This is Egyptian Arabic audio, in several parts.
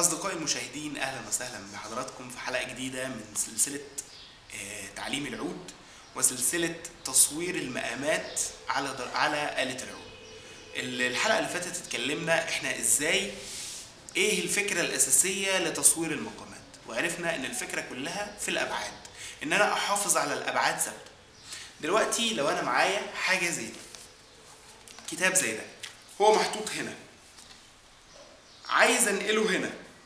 أصدقائي المشاهدين أهلا وسهلا بحضراتكم في حلقة جديدة من سلسلة آه، تعليم العود وسلسلة تصوير المقامات على در... على آلة العود. ال- الحلقة اللي فاتت اتكلمنا احنا ازاي ايه الفكرة الأساسية لتصوير المقامات وعرفنا ان الفكرة كلها في الأبعاد ان انا احافظ على الأبعاد ثابتة. دلوقتي لو انا معايا حاجة زي دي كتاب زي ده هو محطوط هنا عايز انقله هنا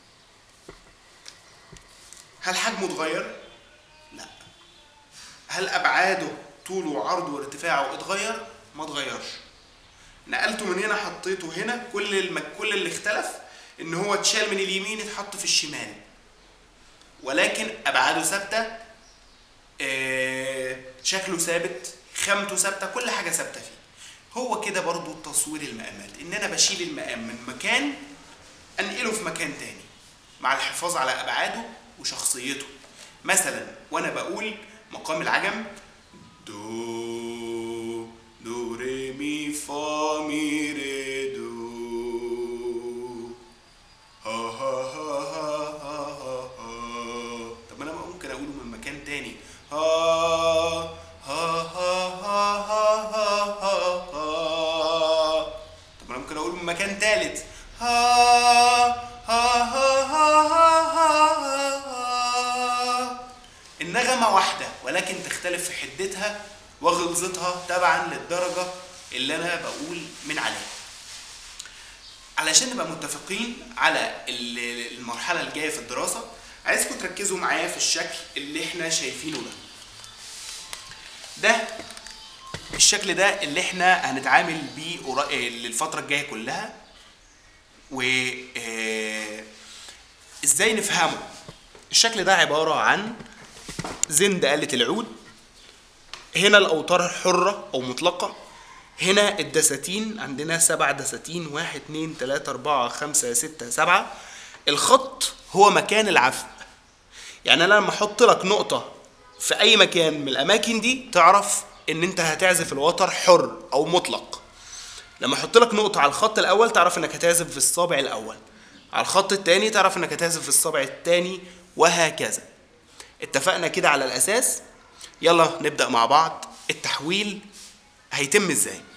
هل حجمه اتغير؟ لا هل ابعاده طوله وعرضه وارتفاعه اتغير؟ ما اتغيرش نقلته من هنا حطيته هنا كل الم... كل اللي اختلف ان هو اتشال من اليمين اتحط في الشمال ولكن ابعاده ثابته آه، شكله ثابت خامته ثابته كل حاجه ثابته فيه هو كده برضو تصوير المقامات ان انا بشيل المقام من مكان انقله في مكان تاني مع الحفاظ على ابعاده وشخصيته مثلا وانا بقول مقام العجم دو دو ري مي فا مي ري دو ها ها ها ها ها ها ها طب انا ممكن اقوله من مكان تاني ها ها ها ها ها ها ها ها طب انا ممكن اقوله من مكان تالت ها ها ها ها ها ها ها النغمة واحدة ولكن تختلف في حدتها وغلظتها تبعا للدرجة اللي انا بقول من عليها علشان نبقى متفقين على ال- المرحلة الجاية في الدراسة عايزكم تركزوا معايا في الشكل اللي احنا شايفينه ده ده الشكل ده اللي احنا هنتعامل بيه قرا- الفترة الجاية كلها و آه، ازاي نفهمه الشكل ده عبارة عن زند آلة العود هنا الأوتار حرة أو مطلقة هنا الدساتين عندنا سبع دساتين واحد اتنين تلاتة أربعة خمسة ستة سبعة الخط هو مكان العزف يعني أنا لما أحط لك نقطة في أي مكان من الأماكن دي تعرف إن أنت هتعزف الوتر حر أو مطلق لما احط لك نقطة على الخط الأول تعرف إنك هتعزف في الصابع الأول على الخط التاني تعرف إنك هتعزف في الصابع التاني وهكذا اتفقنا كده على الأساس يلا نبدأ مع بعض التحويل هيتم إزاي